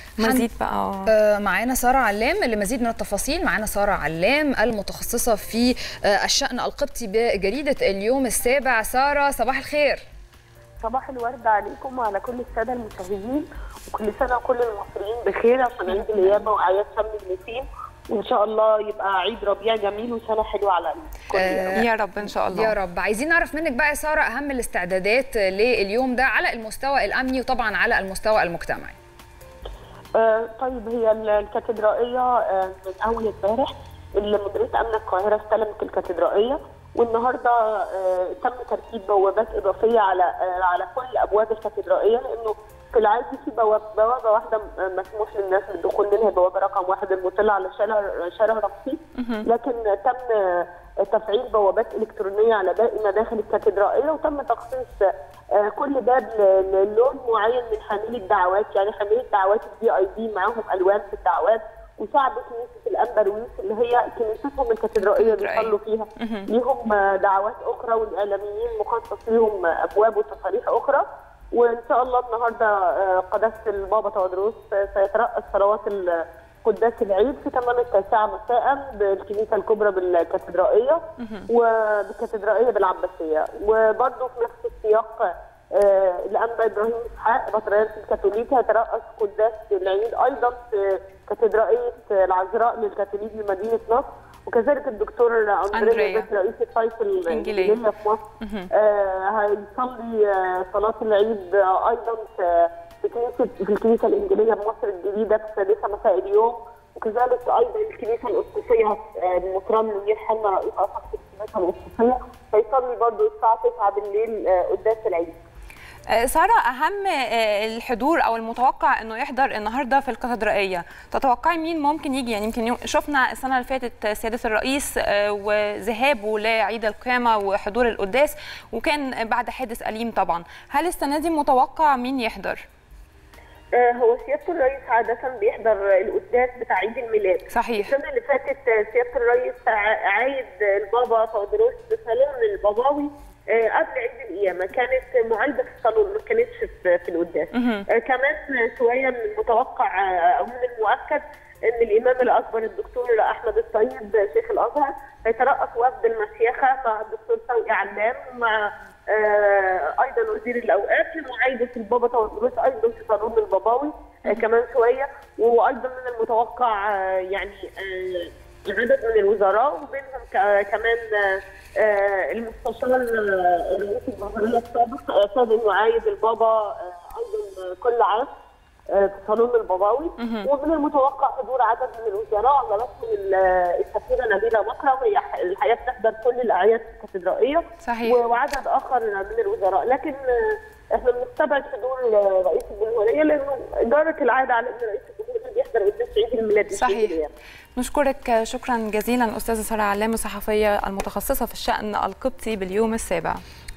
مزيد بقى آه، معانا ساره علام لمزيد من التفاصيل معانا ساره علام المتخصصه في آه، الشان القبطي بجريده اليوم السابع ساره صباح الخير صباح الورد عليكم وعلى كل الساده المشاهدين وكل سنه وكل المصريين بخير عشان عيد القيامه واعياد شم النسيم وان شاء الله يبقى عيد ربيع جميل وسنه حلوه على الكل آه، يا رب ان شاء الله يا رب عايزين نعرف منك بقى يا ساره اهم الاستعدادات لليوم ده على المستوى الامني وطبعا على المستوى المجتمعي آه طيب هي ال- الكاتدرائيه آه من اول امبارح اللي مديريه امن القاهره استلمت الكاتدرائيه والنهارده آه تم ترتيب بوابات اضافيه على آه على كل ابواب الكاتدرائيه لانه في العادي في بواب بوابه واحده م- مسموح للناس بالدخول منها بوابه رقم واحد المطله على شارع شارع رمسيس لكن تم آه، تفعيل بوابات الكترونيه على باقي مداخل الكاتدرائيه وتم تخصيص آه، كل باب ل- للون معين من حاملي الدعوات يعني حاملي الدعوات الدي اي دي معاهم الوان في الدعوات وشعب كنيسه الانبرويس اللي هي كنيستهم الكاتدرائيه الكاتدرائية. بيصلوا فيها ليهم آه، دعوات اخرى والاعلاميين مخصص ليهم آه، ابواب وتصاريح اخرى وان شاء الله النهارده آه، قداسه البابا تودروس آه، سيترأس صلوات ال- قداس العيد في تمام التاسعة مساء بالكنيسة الكبرى بالكاتدرائية وبالكاتدرائية بالعباسية وبرضه في نفس السياق آه، الأنبا إبراهيم إسحاق بطريرك الكاثوليكي هيترأس قداس العيد أيضا في كاتدرائية العذراء للكاثوليك بمدينة نصر وكذلك الدكتور أندريا. أندريا بس رئيس الطائفة الإنجيلية. الإنجيلية في مصر آه، هيصلي آه، صلاة العيد آه، أيضا في في كنيسة في الكنيسة الإنجيلية بمصر الجديدة في السادسة مساء اليوم وكذلك أيضا الكنيسة الأسقفية آه، المطران منير حنا رئيس أسقف الكنيسة الأسقفية هيصلي برضه الساعة 9 بالليل آه، قداس العيد. آه، ساره اهم آه، الحضور او المتوقع انه يحضر النهارده في الكاتدرائيه تتوقعي مين ممكن يجي يعني يمكن يوم- شفنا السنه اللي فاتت سياده الرئيس آه، وذهابه لعيد القيامه وحضور القداس وكان بعد حادث اليم طبعا هل السنه دي متوقع مين يحضر آه، هو سيادة الرئيس عادة بيحضر القداس بتاع عيد الميلاد. صحيح. السنة اللي فاتت آه، سيادة الرئيس ع- عايد البابا تودروس بصالون الباباوي آه، قبل عيد القيامة كانت معالجة في الصالون ما كانتش في في القداس. آه، كمان شوية من المتوقع آه، أو من المؤكد ان الامام الاكبر الدكتور احمد الطيب شيخ الازهر هيترأس وفد المشيخه مع الدكتور توقي علام مع آه، ايضا وزير الاوقاف لمعايده البابا تودروس ايضا في صالون الباباوي آه، كمان شويه وايضا من المتوقع آه، يعني آه، عدد من الوزراء وبينهم ك- كمان آه، آه، المستشار آه، رئيس الجمهوريه السابق آه، صادق يعايد البابا آه، ايضا كل عام آه، في صالون الباباوي ومن المتوقع حضور عدد من الوزراء على رسم ال- السفيره نبيله مكرم هي ح- الحقيقه بتحضر كل الاعياد الكاتدرائيه صحيح. و- وعدد اخر من الوزراء لكن آه، احنا بنستبعد حضور آه، رئيس الجمهوريه لانه جرت العاده على ان رئيس الجمهوريه بيحضر قداس عيد الميلاد مش عيد صحيح القيامة. نشكرك شكرا جزيلا استاذه ساره علام الصحفيه المتخصصه في الشان القبطي باليوم السابع